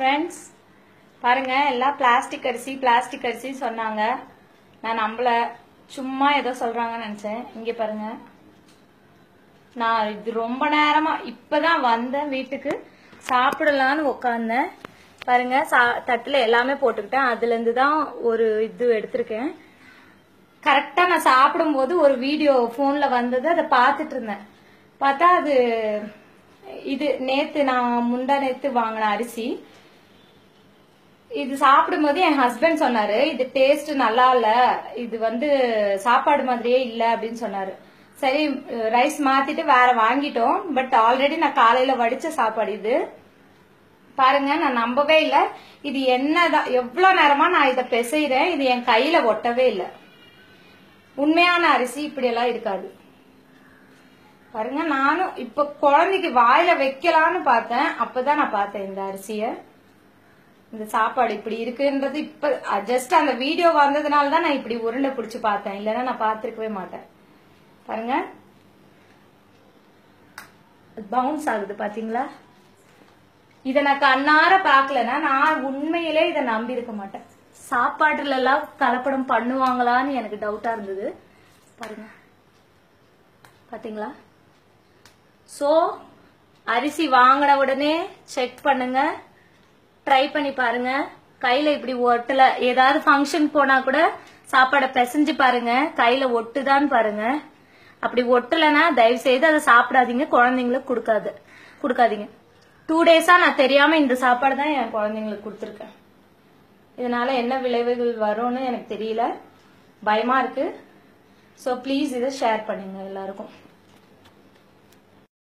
friends பாருங்க எல்லாம் plastic அரிசி பிளாஸ்டிக் அரிசி சொன்னாங்க நான் நம்பல சும்மா ஏதோ சொல்றாங்கன்னு நினைச்சேன் இங்க பாருங்க நான் இது ரொம்ப நேரமா இப்பதான் வந்தேன் வீட்டுக்கு சாப்பிடலான்னு உட்காந்தேன் பாருங்க சா தட்டுல எல்லாமே போட்டுக்கிட்டேன் அதுல இருந்து தான் ஒரு இது எடுத்திருக்கேன் கரெக்டா நான் சாப்பிடும்போது ஒரு வீடியோ போன்ல வந்தது அதை பார்த்துட்டு இருந்தேன் பார்த்தா அது இது நேத்து நான் முந்தா நேத்து வாங்கின அரிசி இது சாப்பிடும்போது என் ஹஸ்பண்ட் சொன்னாரு இது டேஸ்ட் நல்லா இல்ல இது வந்து சாப்பாடு மாதிரியே இல்ல அப்படின்னு சொன்னாரு சரி ரைஸ் மாத்திட்டு வேற வாங்கிட்டோம் பட் ஆல்ரெடி நான் காலையில வடிச்ச சாப்பாடு இது பாருங்க நான் நம்பவே இல்ல இது என்னதான் எவ்வளவு நேரமா நான் இதை பிசைறேன் இது என் கையில ஒட்டவே இல்லை உண்மையான அரிசி இப்படி எல்லாம் இருக்காது பாருங்க நானும் இப்ப குழந்தைக்கு வாயில வைக்கலான்னு பார்த்தேன் அப்பதான் நான் பார்த்தேன் இந்த அரிசிய இந்த சாப்பாடு இப்படி இருக்குன்றது இப்ப ஜஸ்ட் அந்த வீடியோ வந்ததுனால தான் நான் இப்படி உருண்டை பிடிச்சு பார்த்தேன் இல்லைன்னா நான் பார்த்திருக்கவே மாட்டேன் பாருங்க பவுன்ஸ் ஆகுது பாத்தீங்களா இத நான் கண்ணார பாக்கலன்னா நான் உண்மையிலே இதை நம்பி இருக்க மாட்டேன் சாப்பாட்டுல எல்லாம் கலப்படம் பண்ணுவாங்களான்னு எனக்கு டவுட்டா இருந்தது பாருங்க பாத்தீங்களா சோ அரிசி வாங்கின உடனே செக் பண்ணுங்க ட்ரை பண்ணி பாருங்க கையில இப்படி ஒட்டல ஏதாவது ஃபங்க்ஷன் போனா கூட சாப்பாடை பிசைஞ்சு பாருங்க கையில ஒட்டுதான்னு பாருங்க அப்படி ஒட்டலைன்னா தயவு செய்து அதை சாப்பிடாதீங்க குழந்தைங்களுக்கு கொடுக்காது கொடுக்காதீங்க டூ டேஸா நான் தெரியாம இந்த சாப்பாடு தான் என் குழந்தைங்களுக்கு கொடுத்துருக்கேன் இதனால என்ன விளைவுகள் வரும்னு எனக்கு தெரியல பயமா இருக்கு ஸோ ப்ளீஸ் இதை ஷேர் பண்ணுங்க எல்லாருக்கும்